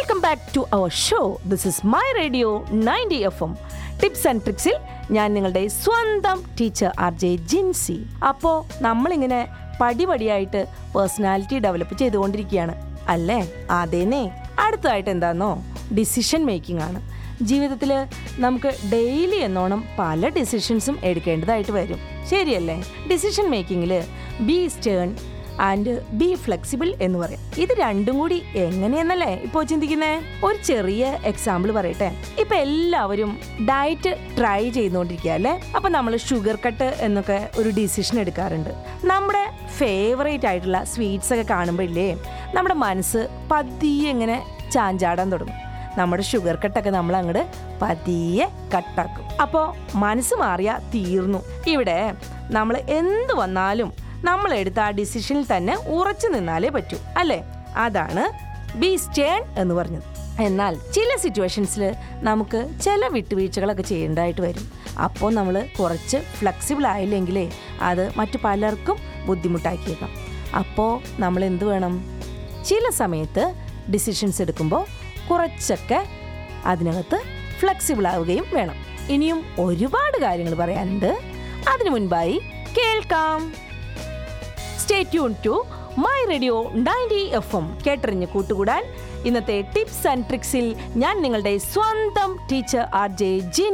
welcome back to our show this is my radio ninety F M tips and ട്രിക്സിൽ ഞാൻ നിങ്ങളുടെ സ്വന്തം teacher R J Jincy അപ്പോൾ നമ്മളിങ്ങനെ പടിപടിയായിട്ട് പേഴ്സണാലിറ്റി ഡെവലപ്പ് ചെയ്തുകൊണ്ടിരിക്കുകയാണ് അല്ലേ അതേനെ അടുത്തതായിട്ട് എന്താണെന്നോ ഡിസിഷൻ മേക്കിംഗ് ആണ് ജീവിതത്തിൽ നമുക്ക് ഡെയിലി എന്നോണം പല ഡിസിഷൻസും എടുക്കേണ്ടതായിട്ട് വരും ശരിയല്ലേ ഡിസിഷൻ മേക്കിങ്ങിൽ be stern and be flexible എന്ന് പറയാം ഇത് രണ്ടും കൂടി എങ്ങനെയെന്നല്ലേ ഇപ്പോൾ ചിന്തിക്കുന്നേ ഒരു ചെറിയ എക്സാമ്പിൾ പറയട്ടെ ഇപ്പൊ എല്ലാവരും ഡയറ്റ് ട്രൈ ചെയ്തുകൊണ്ടിരിക്കുക അല്ലേ അപ്പൊ നമ്മൾ ഷുഗർ കട്ട് എന്നൊക്കെ ഒരു ഡിസിഷൻ എടുക്കാറുണ്ട് നമ്മുടെ ഫേവറേറ്റ് ആയിട്ടുള്ള സ്വീറ്റ്സ് ഒക്കെ കാണുമ്പോൾ ഇല്ലേ നമ്മുടെ മനസ്സ് പതിയെ ഇങ്ങനെ ചാഞ്ചാടാൻ തുടങ്ങും നമ്മുടെ ഷുഗർ കട്ടൊക്കെ നമ്മൾ അങ്ങോട്ട് പതിയെ കട്ടാക്കും അപ്പോൾ മനസ്സ് മാറിയാ തീർന്നു ഇവിടെ നമ്മൾ എന്ത് വന്നാലും നമ്മൾ എടുത്ത ആ ഡിസിഷനിൽ തന്നെ ഉറച്ചു നിന്നാലേ പറ്റൂ അല്ലേ അതാണ് ബി സ്റ്റേൺ എന്ന് പറഞ്ഞത് എന്നാൽ ചില സിറ്റുവേഷൻസിൽ നമുക്ക് ചില വിട്ടുവീഴ്ചകളൊക്കെ ചെയ്യേണ്ടതായിട്ട് വരും അപ്പോൾ നമ്മൾ കുറച്ച് ഫ്ലെക്സിബിൾ ആയില്ലെങ്കിലേ അത് മറ്റു പലർക്കും ബുദ്ധിമുട്ടാക്കിയേക്കാം അപ്പോൾ നമ്മൾ എന്ത് വേണം ചില സമയത്ത് ഡിസിഷൻസ് എടുക്കുമ്പോൾ കുറച്ചൊക്കെ അതിനകത്ത് ഫ്ലെക്സിബിൾ ആവുകയും വേണം ഇനിയും ഒരുപാട് കാര്യങ്ങൾ പറയാനുണ്ട് അതിനു മുൻപായി കേൾക്കാം stay tune to my radio ninety F M കേട്ടറിഞ്ഞ് കൂട്ടുകൂടാൻ ഇന്നത്തെ ടിപ്സ് ആൻഡ് ട്രിക്സിൽ ഞാൻ നിങ്ങളുടെ സ്വന്തം ടീച്ചർ ആർ ജെ ജിൻ